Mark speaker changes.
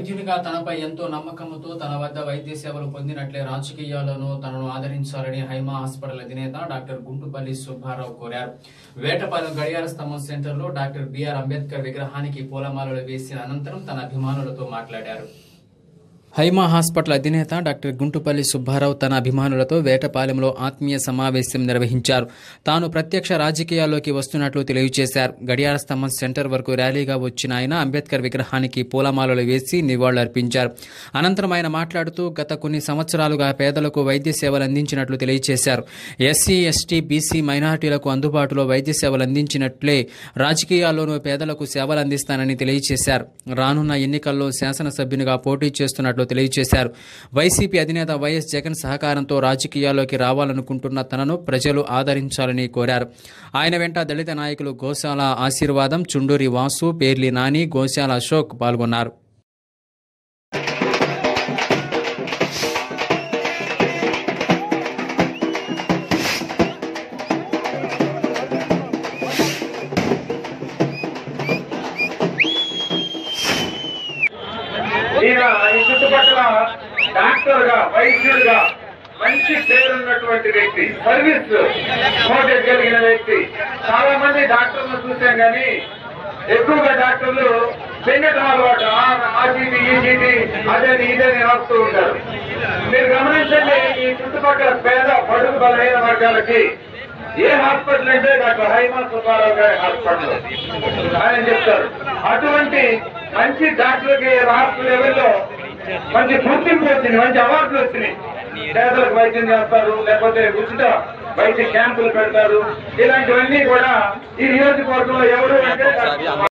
Speaker 1: వైద్యునిగా తనపై ఎంతో నమ్మకంతో తన వద్ద వైద్య సేవలు పొందినట్లే రాజకీయాల్లోనూ తనను ఆదరించాలని హైమా హాస్పిటల్ అధినేత డాక్టర్ గుంటుపల్లి సుబ్బారావు కోరారు వేటపాలెం గడియార స్తంభం సెంటర్లో డాక్టర్ బిఆర్ అంబేద్కర్ విగ్రహానికి పూలమాలలు వేసిన అనంతరం తన అభిమానులతో మాట్లాడారు హైమా హాస్పిటల్ అధినేత డాక్టర్ గుంటుపల్లి సుబ్బారావు తన అభిమానులతో వేటపాలెంలో ఆత్మీయ సమావేశం నిర్వహించారు తాను ప్రత్యక్ష రాజకీయాల్లోకి వస్తున్నట్లు తెలియజేశారు గడియార స్తంభం సెంటర్ వరకు ర్యాలీగా వచ్చిన ఆయన అంబేద్కర్ విగ్రహానికి పూలమాలలు వేసి నివాళులర్పించారు అనంతరం ఆయన మాట్లాడుతూ గత కొన్ని సంవత్సరాలుగా పేదలకు వైద్య సేవలు అందించినట్లు తెలియజేశారు ఎస్సీ ఎస్టీ బీసీ మైనార్టీలకు అందుబాటులో వైద్య సేవలు అందించినట్లే రాజకీయాల్లోనూ పేదలకు సేవలు అందిస్తానని తెలియజేశారు రానున్న ఎన్నికల్లో శాసనసభ్యునిగా పోటీ చేస్తున్నట్లు తెలియజేశారు వైసీపీ అధినేత వైఎస్ జగన్ సహకారంతో రాజకీయాల్లోకి రావాలనుకుంటున్న తనను ప్రజలు ఆదరించాలని కోరారు ఆయన వెంట దళిత నాయకులు గోశాల ఆశీర్వాదం చుండూరి వాసు పేర్లి నాని గోశాల అశోక్ పాల్గొన్నారు
Speaker 2: ఈయన ఈ చుట్టుపక్కల డాక్టర్ గా వైద్యుడిగా మంచి పేరున్నటువంటి వ్యక్తి సర్వీస్ మోటివ్ కలిగిన వ్యక్తి చాలా మంది డాక్టర్లు చూసాం కానీ ఎక్కువగా డాక్టర్లు చెంగటం అలవాటు ఆ- ఆ చీటి ఈ చీటి అదని ఇదని రాస్తూ ఉంటారు మీరు గమనించండి ఈ చుట్టుపక్కల పేద బడుగు బలహీన వర్గాలకి ఏ హాస్పిటల్ అంటే డాక్టర్ హైమా సుబ్బారావు గారి హాస్పిటల్ ఆయన చెప్తారు అటువంటి మంచి డాక్టర్కి రాష్ట్ర లెవెల్లో మంచి గుర్తింపు వచ్చింది మంచి అవార్డులు వచ్చినాయి పేదలకు వైద్యం చేస్తారు లేకపోతే ఉచిత వైద్య క్యాంపులు పెడతారు ఇలాంటివన్నీ కూడా ఈ నియోజకవర్గంలో ఎవరు అంటే డాక్టర్